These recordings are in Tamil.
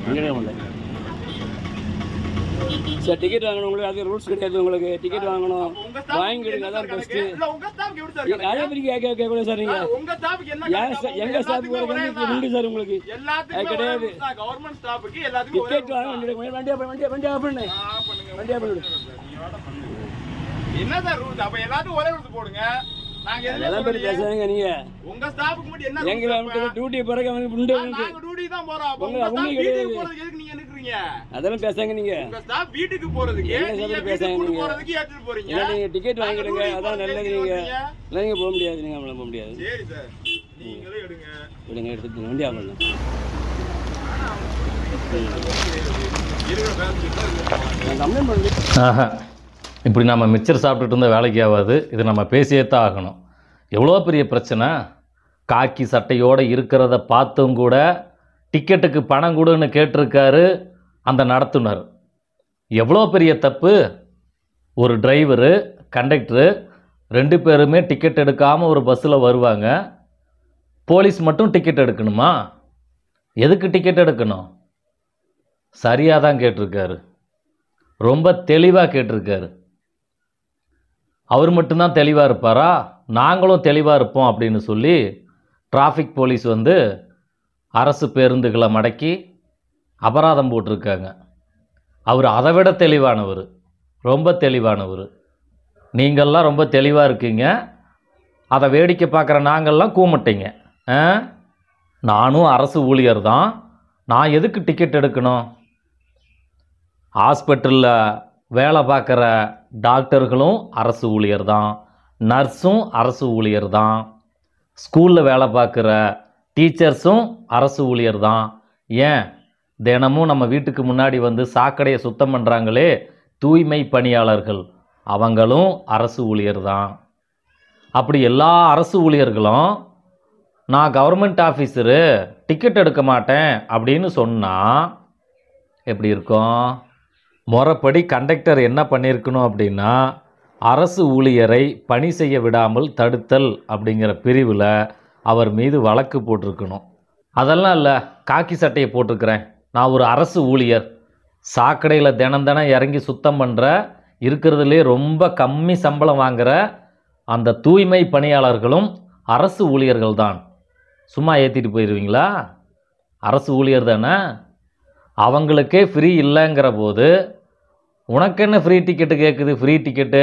இங்கே முடியல சார் டிக்கெட் வாங்கணும் உங்களுக்கு அது ரூல்ஸ் கிடையாது உங்களுக்கு டிக்கெட் வாங்கணும் உங்க ஸ்டாஃப் வாங்கிடுங்க என்ன அதான் சார் பெஸ்ட்டு கணக்கு? இல்ல, உங்க ஸ்டாஃப்க்கு எப்படி சார் கணக்கு? அதே மாதிரி கேட்க கேட்கக்கூடாது சார் நீங்கள் உங்க ஸ்டாஃப்க்கு என்ன ஏன் கணக்கு? சார் எங்கள் ஸ்டாஃப் எல்லாத்துக்குமே ஒரே தான். உண்டு சார் உங்களுக்கு எல்லாத்துக்குமே அது கிடையாது. ஒரே rules தான். கவர்மெண்ட் ஸ்டாஃப்க்கு எல்லாத்துக்கும் ஒரே டிக்கெட் வாங்க வண்டி எடுக்க வண்டியா வண்டியா வண்டியா பண்ணு ஆ, பண்ணுங்க. வண்டியா பண்ணு என்ன சார் ரூல்ஸ் அப்ப எல்லாத்துக்கும் ஒரே ரூல்ஸ் போடுங்க நாங்க எதுவுமே எல்லாம் பேர் சொல்லலையே. பேசுறாங்க நீங்கள் உங்க ஸ்டாஃப்க்கு மட்டும் என்ன எங்களை rules வந்து அப்ப? டியூட்டி பிறகு வந்து உண்டு ஆ, நாங்க டியூட்டி தான் போறோம் அப்ப உங்க- உங்க ஸ்டாஃப் உங்களுக்கு வீட்டுக்கு கிடையாது. போறதுக்கு எதுக்கு நீங்க நிக்கிறீங்க அதெல்லாம் பேசாங்க நீங்கள் உங்க ஸ்டாஃப் வீட்டுக்கு போறதுக்கு என்ன நீங்க சார் வீட்டுக்கு பேசாங்க கூட்டு நீங்க? போறதுக்கு ஏத்துட்டு போறீங்க இல்லை நீங்கள் டிக்கெட் நாங்க வாங்கிடுங்க duty அதான் போறதுக்கு நல்லது எதுக்கு நீங்கள் வர்றீங்க? இல்லை நீங்கள் போக முடியாது நீங்கள் நம்மள போக முடியாது சரி சார் நீங்களே எடுங்க விடுங்க எடுத்துட்டு வண்டியா பண்ணு இருக்கிற பேச நான் கம்ப்ளைண்ட் பண்ணி ஆஹா இப்படி நம்ம மிச்சர் சாப்பிட்டுட்டு இருந்தால் வேலைக்கு ஆகாது இது நம்ம பேசியே தான் ஆகணும் எவ்வளோ பெரிய பிரச்சனை காக்கி சட்டையோடு இருக்கிறத பார்த்தும் கூட டிக்கெட்டுக்கு பணம் கொடுன்னு கேட்டிருக்காரு அந்த நடத்துனர் எவ்வளோ பெரிய தப்பு ஒரு டிரைவரு கண்டக்டரு ரெண்டு பேருமே டிக்கெட் எடுக்காமல் ஒரு பஸ்ஸில் வருவாங்க போலீஸ் மட்டும் டிக்கெட் எடுக்கணுமா எதுக்கு டிக்கெட் எடுக்கணும் சரியாக தான் கேட்டிருக்காரு ரொம்ப தெளிவாக கேட்டிருக்காரு அவர் மட்டும்தான் தெளிவாக இருப்பாரா நாங்களும் தெளிவாக இருப்போம் அப்படின்னு சொல்லி டிராஃபிக் போலீஸ் வந்து அரசு பேருந்துகளை மடக்கி அபராதம் போட்டிருக்காங்க அவர் அதை விட தெளிவானவர் ரொம்ப தெளிவானவர் நீங்கள்லாம் ரொம்ப தெளிவாக இருக்கீங்க அதை வேடிக்கை பார்க்குற நாங்கள்லாம் கூமட்டீங்க ஆ நானும் அரசு ஊழியர் தான் நான் எதுக்கு டிக்கெட் எடுக்கணும் ஹாஸ்பிட்டலில் வேலை பார்க்குற டாக்டர்களும் அரசு ஊழியர் தான் நர்ஸும் அரசு ஊழியர் தான் ஸ்கூலில் வேலை பார்க்குற டீச்சர்ஸும் அரசு ஊழியர் தான் ஏன் தினமும் நம்ம வீட்டுக்கு முன்னாடி வந்து சாக்கடையை சுத்தம் பண்ணுறாங்களே தூய்மை பணியாளர்கள் அவங்களும் அரசு ஊழியர் தான் அப்படி எல்லா அரசு ஊழியர்களும் நான் கவர்மெண்ட் ஆஃபீஸரு டிக்கெட் எடுக்க மாட்டேன் அப்படின்னு சொன்னால் எப்படி இருக்கும் முறைப்படி கண்டக்டர் என்ன பண்ணியிருக்கணும் அப்படின்னா அரசு ஊழியரை பணி செய்ய விடாமல் தடுத்தல் அப்படிங்கிற பிரிவில் அவர் மீது வழக்கு போட்டிருக்கணும் அதெல்லாம் இல்லை காக்கி சட்டையை போட்டிருக்கிறேன் நான் ஒரு அரசு ஊழியர் சாக்கடையில் தினம் தினம் இறங்கி சுத்தம் பண்ணுற இருக்கிறதுலே ரொம்ப கம்மி சம்பளம் வாங்குகிற அந்த தூய்மை பணியாளர்களும் அரசு ஊழியர்கள் தான் சும்மா ஏற்றிட்டு போயிடுவீங்களா அரசு ஊழியர் தானே அவங்களுக்கே ஃப்ரீ இல்லைங்கிற போது உனக்கு என்ன ஃப்ரீ டிக்கெட்டு கேட்குது ஃப்ரீ டிக்கெட்டு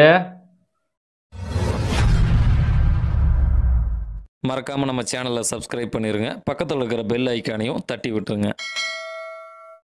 மறக்காமல் நம்ம சேனலை சப்ஸ்கிரைப் பண்ணிடுங்க பக்கத்தில் இருக்கிற பெல் ஐக்கானையும் தட்டி விட்டுருங்க